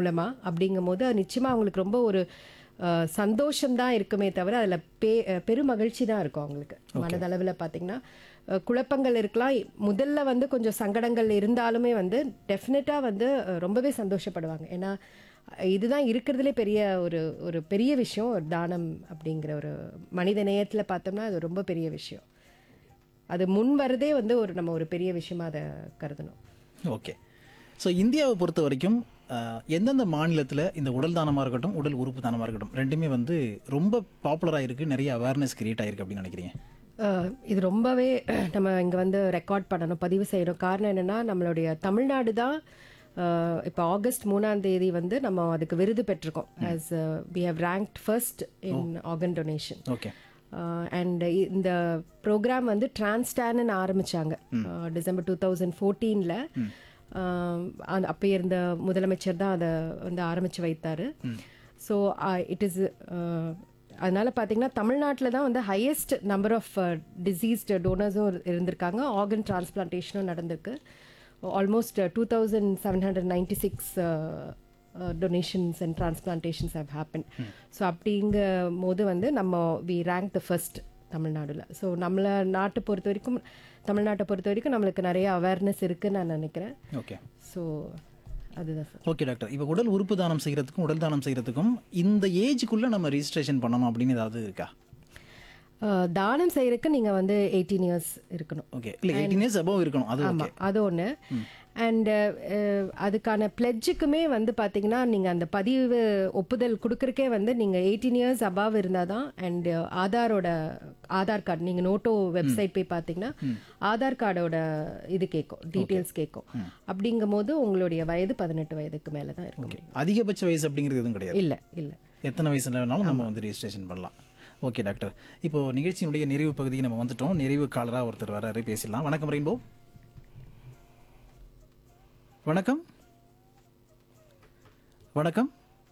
மூலமா அப்படிங்கும்போது அது நிச்சயமா அவங்களுக்கு ரொம்ப ஒரு அஹ், சந்தோஷம்தான் இருக்குமே தவிர அதில் பே அஹ், பெருமகிழ்ச்சி தான் இருக்கும் அவங்களுக்கு மனதளவில் பார்த்தீங்கன்னா அஹ், குழப்பங்கள் இருக்கலாம் முதல்ல வந்து கொஞ்சம் சங்கடங்கள் இருந்தாலுமே வந்து டெஃபினட்டாக வந்து அஹ், ரொம்பவே சந்தோஷப்படுவாங்க ஏன்னா அஹ், இதுதான் இருக்கிறதுலே பெரிய ஒரு ஒரு பெரிய விஷயம் ஒரு தானம் அப்படிங்கிற ஒரு மனித நேயத்தில் பார்த்தோம்னா அது ரொம்ப பெரிய விஷயம் அது முன் வரதே வந்து ஒரு நம்ம ஒரு பெரிய விஷயமா அதை கருதணும் ஓகே ஸோ இந்தியாவை பொறுத்த வரைக்கும் அஹ், எந்தெந்த மாநிலத்தில் இந்த உடல் தானமாக இருக்கட்டும் உடல் உறுப்பு தானமாக இருக்கட்டும் ரெண்டுமே வந்து ரொம்ப பாப்புலராக இருக்குது நிறைய அவேர்னஸ் கிரியேட் ஆயிருக்கு அப்படின்னு நினைக்கிறீங்க அஹ், இது ரொம்பவே நம்ம இங்கே வந்து ரெக்கார்ட் பண்ணணும் பதிவு செய்யணும் காரணம் என்னென்னா நம்மளுடைய தமிழ்நாடு தான் இப்போ ஆகஸ்ட் மூணாம் தேதி வந்து நம்ம அதுக்கு விருது பெற்றிருக்கோம் as we have ranked first in organ donation okay and இந்த ப்ரோக்ராம் வந்து டிரான்ஸ்டான்னு ஆரம்பிச்சாங்க டிசம்பர் டூ தௌசண்ட் ஃபோர்டீனில் அப்போ இருந்த முதலமைச்சர் தான் அதை வந்து ஆரம்பித்து வைத்தார் ஸோ இட் இஸ் அதனால பார்த்தீங்கன்னா தமிழ்நாட்டில் தான் வந்து ஹையஸ்ட் நம்பர் ஆஃப் டிசீஸ்டு டோனர்ஸும் இருந்திருக்காங்க ஆர்கன் டிரான்ஸ்பிளான்டேஷனும் நடந்திருக்கு almost two thousand seven hundred ninety six donations and transplantations have happen so அப்படிங்கும் போது வந்து நம்ம வி ரேங்க் த ஃபர்ஸ்ட் தமிழ்நாடுல ஸோ நம்மளை நாட்டை பொறுத்த வரைக்கும் தமிழ்நாட்டை பொறுத்த வரைக்கும் நம்மளுக்கு நிறைய அவேர்னஸ் இருக்குன்னு நான் நினைக்கிறேன் ஓகே ஸோ அதுதான் சார் ஓகே டாக்டர் இப்போ உடல் உறுப்பு தானம் செய்கிறதுக்கும் உடல் தானம் செய்கிறதுக்கும் இந்த ஏஜுக்குள்ளே நம்ம ரிஜிஸ்ட்ரேஷன் பண்ணணும் அப்படின்னு ஏதாவது இருக்கா அஹ், தானம் செய்யறதுக்கு நீங்கள் வந்து எயிட்டீன் இயர்ஸ் இருக்கணும் ஓகே இல்லை எயிட்டீன் இயர்ஸ் அபவ் இருக்கணும் அது ஓகே ஆமாம் அது ஒன்று அண்ட் அதுக்கான பிளெட்ஜுக்குமே வந்து பார்த்தீங்கன்னா நீங்கள் அந்த பதிவு ஒப்புதல் கொடுக்குறக்கே வந்து நீங்கள் எயிட்டீன் இயர்ஸ் அபாவ் இருந்தால் தான் அண்ட் ஆதாரோட ஆதார் கார்டு நீங்கள் நோட்டோ வெப்சைட் போய் பார்த்தீங்கன்னா ஆதார் கார்டோட இது கேட்கும் டீட்டெயில்ஸ் கேட்கும் அப்படிங்கும் போது உங்களுடைய வயது பதினெட்டு வயதுக்கு மேலே தான் இருக்க முடியும் அதிகபட்ச வயசு அப்படிங்கிறது எதுவும் கிடையாது இல்லை இல்லை எத்தனை வயசுல வேணாலும் நம்ம வந்து ரெஜிஸ்ட்ரேஷன் பண்ணலாம் ஓகே டாக்டர் இப்போ நிகழ்ச்சியினுடைய நிறைவு பகுதிக்கு நம்ம வந்துட்டோம் நிறைவு காலராக ஒருத்தர் வராரு பேசிடலாம் வணக்கம் ரெயின்போ வணக்கம் வணக்கம்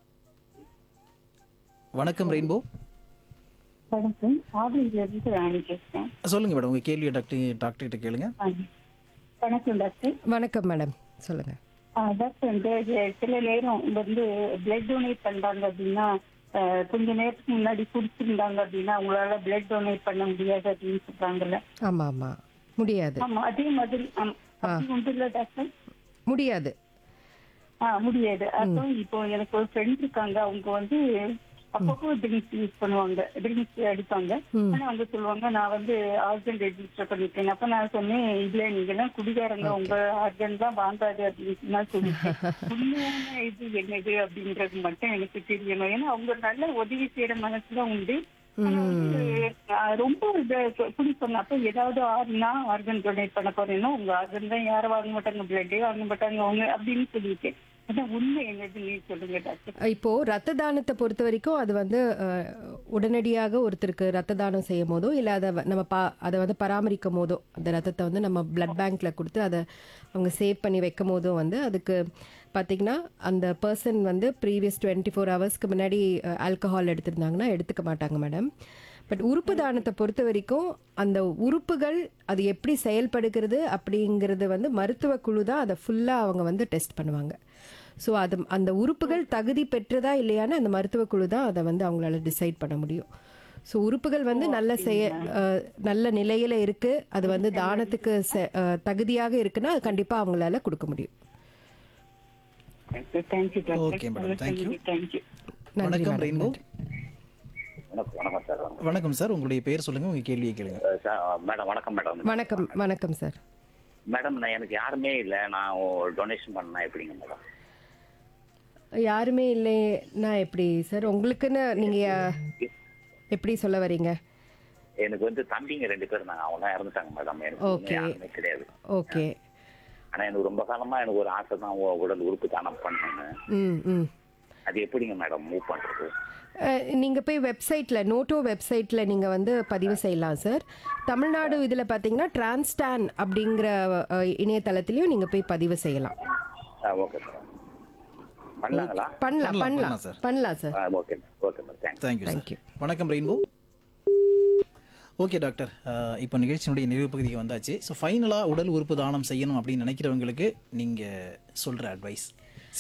வணக்கம் ரெயின்போ வணக்கம் ஆவலியில இருந்து ராணி பேசுறேன் சொல்லுங்க மேடம் உங்க கேள்வியை டாக்டர் டாக்டர் கிட்ட கேளுங்க ஆ. வணக்கம் டாக்டர் வணக்கம் மேடம் சொல்லுங்கள் ஆ, டாக்டர் இந்த இது சில நேரம் வந்து பிளட் டொனேட் பண்றாங்க அப்படின்னா ஆ, கொஞ்ச நேரத்துக்கு முன்னாடி குடிச்சிருந்தாங்க அப்படின்னா அவங்களால பிளட் டொனேட் பண்ண முடியாது அப்படின்னு சொல்றாங்கல்ல ஆமாம் ஆமாம் முடியாது ஆமா அதே மாதிரி ஆம், அப்படி உண்டு இல்ல டாக்டர் முடியாது ஆ முடியாது அப்புறம் இப்போ எனக்கு ஒரு ஃப்ரெண்ட் இருக்காங்க அவங்க வந்து அப்பப்போ ட்ரிங்க்ஸ் யூஸ் பண்ணுவாங்க ட்ரிங்க்ஸ் அடிப்பாங்க ஆனா அவங்க சொல்லுவாங்க நான் வந்து ஆர்கன் ரெஜிஸ்டர் பண்ணிருக்கேன் அப்ப நான் சொன்னேன் இல்ல நீங்க எல்லாம் குடிகாரங்க உங்க ஆர்கன் தான் வாங்காது அப்படின்னு நான் சொல்லிட்டேன் உண்மையான இது என்னது அப்படின்றது மட்டும் எனக்கு தெரியணும் ஏன்னா அவங்க நல்ல உதவி செய்யற மனசுதான் உண்டு ஆனா வந்து, ஆஹ் ரொம்ப இத குடிப்பாங்க அப்ப ஏதாவது ஆறுனா ஆர்கன் டொனேட் பண்ண போறேன்னா உங்க ஆர்கன் தான் யாரும் வாங்க மாட்டாங்க பிளட்டே வாங்க மாட்டாங்க அவங்க அப்படின்னு சொல்லிட்டு அதான் உண்மை என்னது நீ சொல்லுங்க டாக்டர் இப்போ ரத்த தானத்தை பொறுத்த வரைக்கும் அது வந்து அஹ், உடனடியாக ஒருத்தருக்கு ரத்த தானம் செய்யும் போதோ இல்லை அதை வ- நம்ம பா அதை வந்து பராமரிக்கும் போதோ அந்த ரத்தத்தை வந்து நம்ம பிளட் பேங்க்ல கொடுத்து அதை அவங்க சேவ் பண்ணி வைக்கும் போதோ வந்து அதுக்கு பார்த்தீங்கன்னா அந்த பர்சன் வந்து ப்ரீவியஸ் டுவெண்ட்டி ஃபோர் ஹவர்ஸ்க்கு முன்னாடி ஆல்கஹால் எடுத்திருந்தாங்கன்னா எடுத்துக்க மாட்டாங்க மேடம் பட் உறுப்பு தானத்தை பொறுத்த வரைக்கும் அந்த உறுப்புகள் அது எப்படி செயல்படுகிறது அப்படிங்கிறது வந்து மருத்துவ குழு தான் அதை ஃபுல்லாக அவங்க வந்து டெஸ்ட் பண்ணுவாங்க ஸோ அது அந்த உறுப்புகள் தகுதி பெற்றதா இல்லையான்னு அந்த மருத்துவ குழு தான் அதை வந்து அவங்களால டிசைட் பண்ண முடியும் ஸோ உறுப்புகள் வந்து நல்ல செய அஹ், நல்ல நிலையில இருக்கு அது வந்து தானத்துக்கு செ- அஹ், தகுதியாக இருக்குன்னா அது கண்டிப்பாக அவங்களால கொடுக்க முடியும் thank you Okay, madam. Thank you. Thank you நன்றி வணக்கம் மேடம் ரெயின்போ வணக்கம் வணக்கம் சார் வணக்கம். வணக்கம் சார் உங்களுடைய பேர் சொல்லுங்க உங்க கேள்வியை கேளுங்க அஹ் சார் மேடம் வணக்கம் மேடம் வணக்கம் வணக்கம் சார் மேடம் நான் எனக்கு யாருமே இல்லை நான் டொனேஷன் பண்ணா எப்படிங்க மேடம் யாருமே இல்லைன்னா எப்படி சார் உங்களுக்குன்னு நீங்க எப்படி சொல்ல வரீங்க எனக்கு வந்து தம்பிங்க ரெண்டு பேர் இருந்தாங்க அவங்க தான் இறந்துட்டாங்க மேடம் எனக்கு Okay. இன்னும் யாருமே கிடையாது ஓகே ஆனா எனக்கு ரொம்ப காலமா எனக்கு ஒரு ஆசை தான் உ- உடல் உறுப்பு தானம் பண்ணணும்னு ம் ம் அது எப்படிங்க மேடம் மூவ் பண்றது அஹ், நீங்க போய் வெப்சைட்ல நோட்டோ வெப்சைட்ல நீங்க வந்து பதிவு செய்யலாம் சார் தமிழ்நாடு இதுல பாத்தீங்கன்னா டிரான்ஸ்டான் அப்படிங்கிற அஹ், இணையதளத்திலயும் நீங்க போய் பதிவு செய்யலாம் ஓகே சார் பண்ணலாங்களா பண்ணலாம் பண்ணலாம், பண்ணலாம் பண்ணலாம், sir. பண்ணலாம் sir okay okay madam thanks thank you Thank you. Sir வணக்கம் ரெயின்போ ஓகே டாக்டர் அஹ், இப்போ நிகழ்ச்சியினுடைய நிறைவு பகுதிக்கு வந்தாச்சு ஸோ ஃபைனலாக உடல் உறுப்பு தானம் செய்யணும் அப்படின்னு நினைக்கிறவங்களுக்கு நீங்கள் சொல்கிற அட்வைஸ்